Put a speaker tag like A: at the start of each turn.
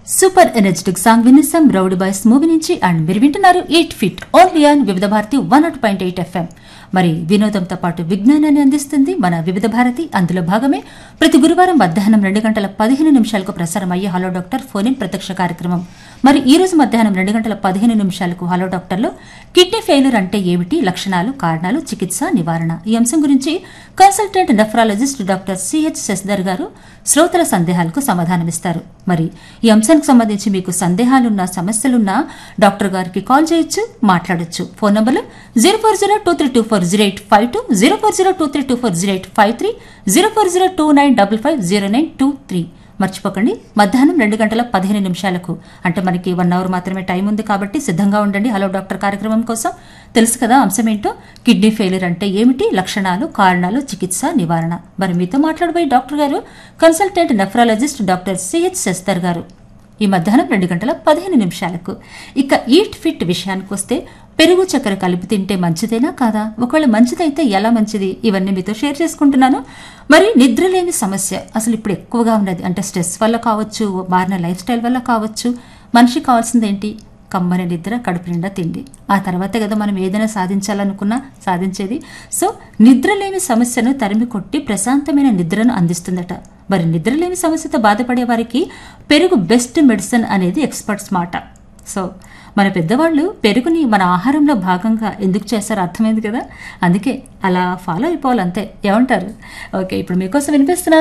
A: super energetic song వినిసం rowdy boys movie నుంచి and మీరు వింటున్నారు ఎయిట్ ఫిట్ only on Vividh Bharati one nought point eight FM మరి వినోదంతో పాటు విజ్ఞానాన్ని అందిస్తుంది మన వివిధ భారతి అందులో భాగమే ప్రతి గురువారం మధ్యాహ్నం రెండు గంటల పదిహేను నిమిషాలకు ప్రసారం అయ్యే హలో డాక్టర్ ఫోన్ ఇన్ ప్రత్యక్ష కార్యక్రమం మరి ఈ రోజు మధ్యాహ్నం రెండు గంటల పదిహేను నిమిషాలకు హలో డాక్టర్లో కిడ్నీ ఫెయిల్యూర్ అంటే ఏమిటి లక్షణాలు కారణాలు చికిత్స నివారణ ఈ అంశం గురించి consultant nephrologist doctor CH Sasidhar garu శ్రోతల సందేహాలకు సమాధానమిస్తారు మరి ఈ అంశానికి సంబంధించి మీకు సందేహాలున్నా సమస్యలున్నా డాక్టర్ గారికి కాల్ చేయొచ్చు మాట్లాడొచ్చు ఫోన్ నంబర్లు zero four zero two three two four zero eight five two zero four zero two three two four zero eight five three zero four zero two nine double five zero nine two three మర్చిపోకండి మధ్యాహ్నం రెండు గంటల పదిహేను నిమిషాలకు అంటే మనకి one hour మాత్రమే time ఉంది కాబట్టి సిద్ధంగా ఉండండి హలో డాక్టర్ కార్యక్రమం కోసం తెలుసు కదా అంశం ఏంటో కిడ్నీ ఫెయిల్యూర్ అంటే ఏమిటి లక్షణాలు కారణాలు చికిత్స నివారణ మరి మీతో మాట్లాడబోయే doctor garu consultant nephrologist doctor CH శస్తర్ గారు ఈ మధ్యాహ్నం రెండు గంటల పదిహేను నిమిషాలకు ఇక ఈట్ ఫిట్ విషయానికి వస్తే పెరుగు చక్కెర కలిపి తింటే మంచిదేనా కాదా ఒకవేళ మంచిదైతే ఎలా మంచిది ఇవన్నీ మీతో షేర్ చేసుకుంటున్నాను మరి నిద్రలేని సమస్య అసలు ఇప్పుడు ఎక్కువగా ఉన్నది అంటే స్ట్రెస్ వల్ల కావచ్చు మారిన లైఫ్ స్టైల్ వల్ల కావచ్చు మనిషి కావాల్సింది ఏంటి కమ్మని నిద్ర కడుపు నిండా తిండి ఆ తర్వాతే కదా మనం ఏదైనా సాధించాలనుకున్నా సాధించేది సో నిద్రలేని సమస్యను తరిమి కొట్టి ప్రశాంతమైన నిద్రను అందిస్తుందట మరి నిద్రలేని సమస్యతో బాధపడే వారికి పెరుగు బెస్ట్ మెడిసిన్ అనేది ఎక్స్పర్ట్స్ మాట సో మన పెద్దవాళ్ళు పెరుగుని మన ఆహారంలో భాగంగా ఎందుకు చేస్తారో అర్థమైంది కదా అందుకే అలా ఫాలో అయిపోవాలంతే ఏమంటారు ఓకే ఇప్పుడు మీకోసం వినిపిస్తున్నాను